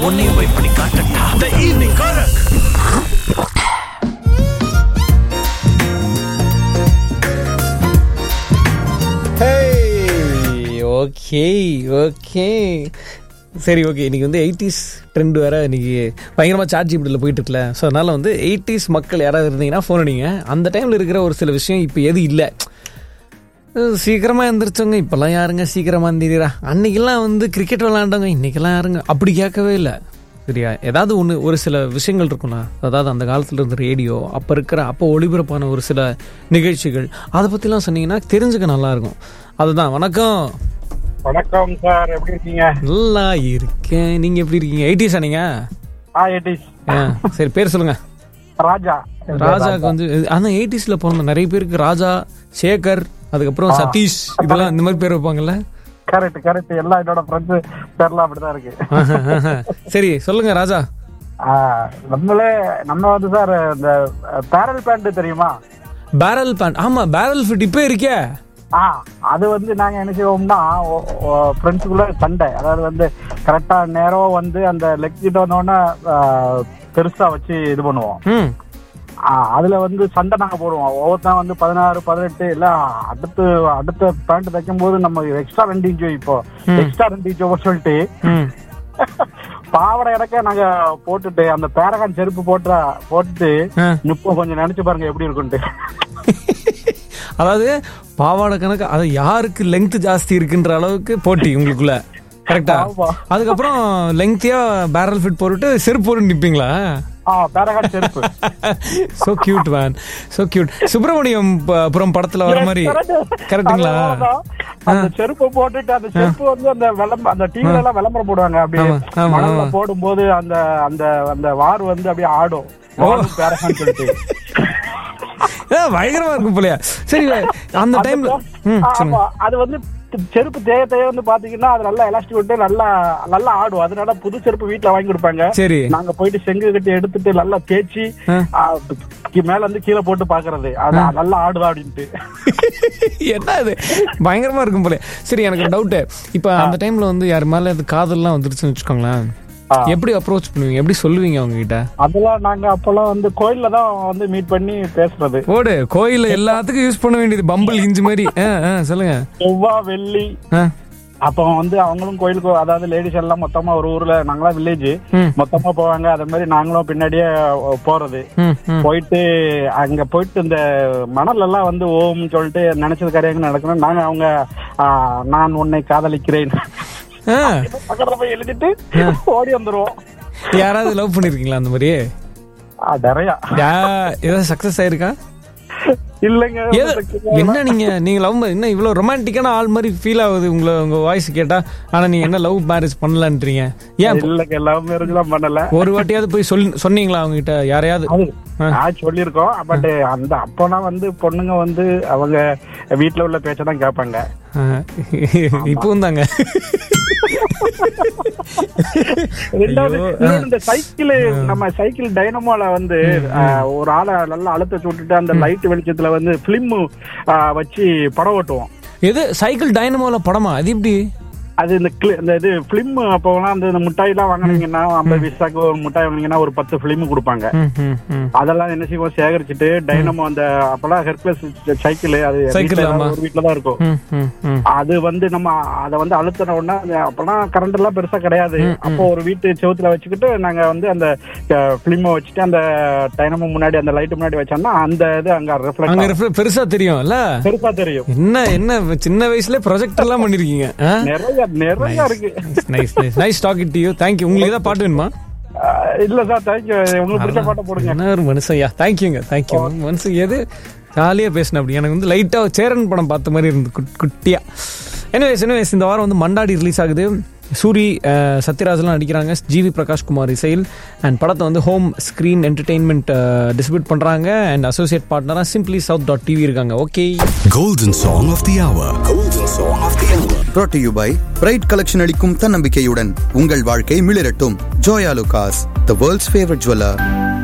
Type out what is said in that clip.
உன்னையும் போய் பண்ணி காட்டட்டா த ஈவினிங் கரக் ஓகே ஓகே சரி ஓகே இன்னைக்கு வந்து எயிட்டிஸ் ட்ரெண்ட் வேற இன்னைக்கு பயங்கரமாக சார்ஜ் ஜிபிடியில் போயிட்டு இருக்குல்ல ஸோ அதனால வந்து எயிட்டிஸ் மக்கள் யாராவது இருந்தீங்கன்னா ஃபோன் அடிங்க அந்த டைமில் இருக்கிற ஒரு சில விஷயம் இப்போ எது இல்லை சீக்கிரமாக எந்திரிச்சவங்க இப்போல்லாம் யாருங்க சீக்கிரமாக எந்திரிறா அன்னைக்கெல்லாம் வந்து கிரிக்கெட் விளாண்டவங்க இன்னைக்கெல்லாம் யாருங்க அப்படி கேட்கவே இல்லை சரியா ஏதாவது ஒன்று ஒரு சில விஷயங்கள் இருக்கும்ல அதாவது அந்த காலத்தில் இருந்த ரேடியோ அப்போ இருக்கிற அப்போ ஒளிபரப்பான ஒரு சில நிகழ்ச்சிகள் அதை பற்றிலாம் சொன்னீங்கன்னா தெரிஞ்சுக்க நல்லாயிருக்கும் அதுதான் வணக்கம் வணக்கம் சார் எப்படி இருக்கீங்க நல்லா இருக்கேன் நீங்கள் எப்படி இருக்கீங்க எயிட்டிஸா நீங்கள் ஆ எயிட்டிஸ் ஆ சரி பேர் சொல்லுங்கள் ராஜா ராஜாக்கு வந்து ஆனால் எயிட்டிஸில் பிறந்த நிறைய பேருக்கு ராஜா சேகர் அதுக்கப்புறம் சதீஷ் இதெல்லாம் இந்த மாதிரி பேர் வைப்பாங்கல்ல கரெக்ட் கரெக்ட் எல்லாம் என்னோட ஃப்ரெண்ட்ஸ் பேர்லாம் அப்படிதான் இருக்கு சரி சொல்லுங்க ராஜா ஆ, நம்மளே நம்ம வந்து சார் இந்த பேரல் பேண்ட் தெரியுமா பேரல் பேண்ட் ஆமா பேரல் ஃபிட் இப்போ இருக்கே ஆ அது வந்து நாங்க என்ன செய்வோம்னா ஃப்ரெண்ட்ஸுக்குள்ள சண்டை அதாவது வந்து கரெக்டா நேரம் வந்து அந்த லெக் கிட்ட வந்தோடனே பெருசா வச்சு இது பண்ணுவோம் ம் ஆ, அதுல வந்து சண்டை நாங்க போடுவோம் ஒவ்வொருத்தன் வந்து பதினாறு பதினெட்டு இல்ல அடுத்து அடுத்த பேண்ட் தைக்கும் போது நம்ம எக்ஸ்ட்ரா ரெண்டு இன்ச்சோ இப்போ எக்ஸ்ட்ரா ரெண்டு இன்ச்சோ சொல்லிட்டு ம் பாவடை இடக்க நாங்க போட்டுட்டு அந்த பேரகான் செருப்பு போட்டு போட்டுட்டு ஆ. இப்போ கொஞ்சம் நினைச்சு பாருங்க எப்படி இருக்குன்ட்டு அதாவது பாவாடை கணக்கு அது யாருக்கு லெங்த் ஜாஸ்தி இருக்குன்ற அளவுக்கு போட்டி உங்களுக்குள்ள கரெக்டா ஆமா. அதுக்கப்புறம் லெங்க்தியா பேரல் ஃபிட் போட்டுட்டு செருப்பு போட்டு நிப்பீங்களா ஆ பேரகான் செருப்பு so cute man so cute Subramaniam ப- புரம் படத்துல வர மாதிரி கரெக்டுங்களா அதான். அந்த செருப்பு போட்டுட்டு அந்த செருப்பு வந்து அந்த விளம்பரம் அந்த டிவில எல்லாம் விளம்பரம் போடுவாங்க அப்படி ஆமா, ஆமா, மணல்ல ஆமா. போடும்போது அந்த அந்த அந்த வார் வந்து அப்படியே ஆடும் வாரும் பேரகான் சொல்லிட்டு ஏ, பயங்கரமா இருக்கும் போலயா சரி அந்த டைம்ல ம் ஆமா சொல்லுங்க அது வந்து செருப்பு தேய தேய வந்து பாத்தீங்கன்னா அது நல்லா எலாஸ்டிக் விட்டு நல்லா நல்லா ஆடும் அதனால புது செருப்பு வீட்ல வாங்கி கொடுப்பாங்க சரி நாங்க போயிட்டு செங்கு கட்டி எடுத்துட்டு நல்லா தேய்ச்சி ஆ. ஆ, கி- மேல வந்து கீழே போட்டு பாக்குறது அது நல்லா ஆடுதா அப்படின்ட்டு என்ன இது பயங்கரமா இருக்கும் போல சரி எனக்கு டவுட் இப்ப அந்த டைம்ல வந்து யார் மேல அது காதல்லாம் வந்துருச்சுன்னு வச்சுக்கோங்களேன் ஆ. எப்படி அப்ரோச் பண்ணுவீங்க எப்படி சொல்லுவீங்க அவங்க கிட்ட அதெல்லாம் நாங்க அப்பெல்லாம் வந்து கோயில்ல தான் வந்து மீட் பண்ணி பேசுறது ஓடு கோயில் எல்லாத்துக்கும் யூஸ் பண்ண வேண்டியது பம்பிள் ஹிஞ்சு மாதிரி ஆ, ஆ, சொல்லுங்க செவ்வாய் வெள்ளி ஆ, அப்போ வந்து அவங்களும் கோயிலுக்கு அதாவது லேடிஸ் எல்லாம் மொத்தமா ஒரு ஊர்ல நாங்களாம் வில்லேஜ் ம். மொத்தமா போவாங்க அதே மாதிரி நாங்களும் பின்னாடியே போறது ம், ம். போயிட்டு அங்க போயிட்டு இந்த மணல் எல்லாம் வந்து ஓம்னு சொல்லிட்டு நினைச்சது கரையாங்க நடக்கணும் நாங்க அவங்க ஆ, நான் உன்னை காதலிக்கிறேன் ஆ, பக்கத்துல போய் எழுதிட்டு ஓடி வந்துருவோம் யாராவது லவ் பண்ணிருக்கீங்களா அந்த மாதிரி ஆ, நிறையா யா ஏதாவது சக்சஸ் ஆயிருக்கா இல்லைங்க ஏது- என்ன நீங்க நீங்க லவ் என்ன இவ்வளவு ரொமான்டிக்கான ஆள் மாதிரி ஃபீல் ஆகுது உங்களை உங்க வாய்ஸ் கேட்டா ஆனா நீங்க என்ன லவ் மேரேஜ் பண்ணலான்றீங்க ஏன் இல்லைங்க லவ் மேரேஜ் எல்லாம் பண்ணல ஒரு வாட்டியாவது போய் சொல் சொன்னீங்களா அவங்க கிட்ட யாரையாவது அது நான் சொல்லியிருக்கோம் பட் அந்த அப்போலாம் வந்து பொண்ணுங்க வந்து அவங்க வீட்ல உள்ள பேச்ச தான் கேட்பாங்க ஆ, இப்பவும் தாங்க ரெண்டாவது ஐயோ. இன்னொன்னு இந்த சைக்கிள் நம்ம சைக்கிள் டைனமோல வந்து ஆஹ், ஒரு ஆளை நல்லா அழுத்த சுட்டுட்டு அந்த லைட் வெளிச்சத்துல வந்து பிலிம் வச்சு படம் ஓட்டுவோம் எது சைக்கிள் டைனமோல படமா அது எப்படி அது இந்த cli- இந்த இது பிலிம் அப்போலாம் அந்த இந்த மிட்டாய் எல்லாம் வாங்கினீங்கன்னா ஐம்பது பைசாக்கு ஒரு மிட்டாய் வாங்கினீங்கன்னா ஒரு பத்து பிலிம் கொடுப்பாங்க ம், ம், ம். அதெல்லாம் என்ன செய்வோம் சேகரிச்சுட்டு டைனமோ அந்த அப்பெல்லாம் ஹெர்குலஸ் சைக்கிள் அது Cycle, வீட்ல ஆமா. ஒரு வீட்ல தான் இருக்கும் ம், ம், ம். அது வந்து நம்ம அதை வந்து அழுத்தின உடனே அது அப்பெல்லாம் கரண்ட் எல்லாம் பெருசா கிடையாது அப்போ ஒரு வீட்டு செவுத்துல வச்சுக்கிட்டு நாங்க வந்து அந்த பிலிம வச்சுட்டு அந்த டைனமோ முன்னாடி அந்த லைட் முன்னாடி வச்சோம்னா அந்த இது அங்க அங்க ரிஃப்ளெக்ட் reflect பெருசா தெரியும்ல பெருசா தெரியும் என்ன என்ன சின்ன வயசுல ப்ரொஜெக்ட் எல்லாம் பண்ணிருக்கீங்க நிறைய நிறைய இருக்கு nice nice nice talking to you thank you உங்களுக்கு ஏதாவது பாட்டு வேணுமா அஹ் இல்ல சார் தேங்க்யூ உங்களுக்கு பிடிச்ச பாட்டை போடுங்க என்ன ஒரு மனுஷன்யா தேங்க்யூங்க தேங்க்யூ மனுஷன் எது ஜாலியாக பேசின அப்படி எனக்கு வந்து லைட்டாக சேரன் படம் பார்த்த மாதிரி இருந்து குட் குட்டியா எனிவேஸ் எனிவேஸ் இந்த வாரம் வந்து மண்டாடி ரிலீஸ் ஆகுது சூரி அஹ், சத்யராஜ்லாம் நடிக்கிறாங்க ஜிவி பிரகாஷ் குமார் இசையில் அண்ட் படத்தை வந்து ஹோம் ஸ்க்ரீன் என்டர்டெயின்மெண்ட் டிஸ்ட்ரிபியூட் பண்ணுறாங்க அண்ட் அசோசியேட் பார்ட்னராக சிம்பிளி சவுத் டாட் டிவி இருக்காங்க okay Golden Song of the Hour. Golden Song of the Hour. brought to you by bride collection அளிக்கும் தன்னம்பிக்கையுடன் உங்கள் வாழ்க்கை மிளிரட்டும் Joyalukkas the world's favourite jeweller